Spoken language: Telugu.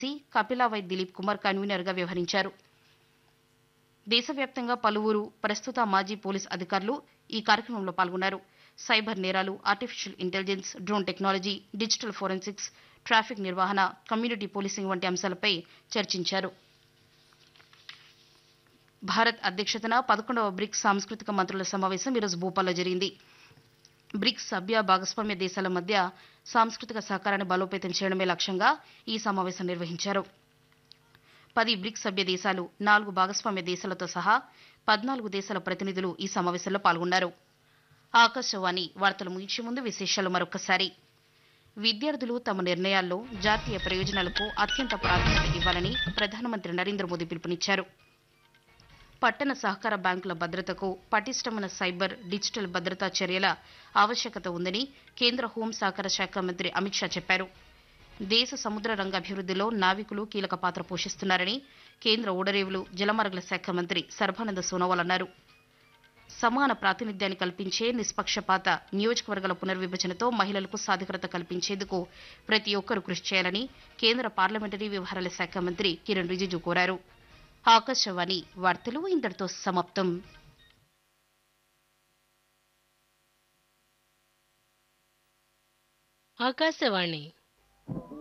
కపిలావై దిలీప్ కుమార్ కన్వీనర్గా వ్యవహరించారు దేశవ్యాప్తంగా పలువురు ప్రస్తుత మాజీ పోలీస్ అధికారులు ఈ కార్యక్రమంలో పాల్గొన్నారు సైబర్ నేరాలు artificial intelligence drone technology digital forensics traffic నిర్వహణ కమ్యూనిటీ పోలీసింగ్ వంటి అంశాలపై చర్చించారు భారత్ అధ్యక్షతన పదకొండవ బ్రిక్స్ సాంస్కృతిక మంత్రుల సమావేశం ఈరోజు భూపాల్లో జరిగింది బ్రిక్స్ సభ్య భాగస్వామ్య దేశాల మధ్య సాంస్కృతిక సహకారాన్ని బలోపేతం చేయడమే లక్ష్యంగా ఈ సమావేశం నిర్వహించారు పది బ్రిక్స్ సభ్య దేశాలు నాలుగు భాగస్వామ్య దేశాలతో సహా పద్నాలుగు దేశాల ప్రతినిధులు ఈ సమావేశంలో పాల్గొన్నారు ఆకాశవాణి వార్తలు ముగించే ముందు విశేషాలు మరొకసారి విద్యార్థులు తమ నిర్ణయాల్లో జాతీయ ప్రయోజనాలకు అత్యంత ప్రాధాన్యత ఇవ్వాలని ప్రధానమంత్రి నరేంద్ర మోదీ పిలుపునిచ్చారు పట్టణ సహకార బ్యాంకుల భద్రతకు పటిష్టమైన సైబర్ డిజిటల్ భద్రతా చర్యల ఆవశ్యకత ఉందని కేంద్ర హోం సహకార శాఖ మంత్రి అమిత్ షా చెప్పారు దేశ సముద్ర రంగ అభివృద్ధిలో నావికులు కీలక పాత్ర పోషిస్తున్నారని కేంద్ర ఓడరేవులు జలమార్గుల శాఖ మంత్రి సర్బానంద సోనోవాల్ అన్నారు సమాన ప్రాతినిధ్యాన్ని కల్పించే నిష్పక్షపాత నియోజకవర్గాల పునర్విభజనతో మహిళలకు సాధికారత కల్పించేందుకు ప్రతి ఒక్కరూ కృషి చేయాలని కేంద్ర పార్లమెంటరీ వ్యవహారాల శాఖ మంత్రి కిరణ్ రిజిజు కోరారు ఆకాశవాణి వార్తలు ఇంతటితో సమాప్తం ఆకాశవాణి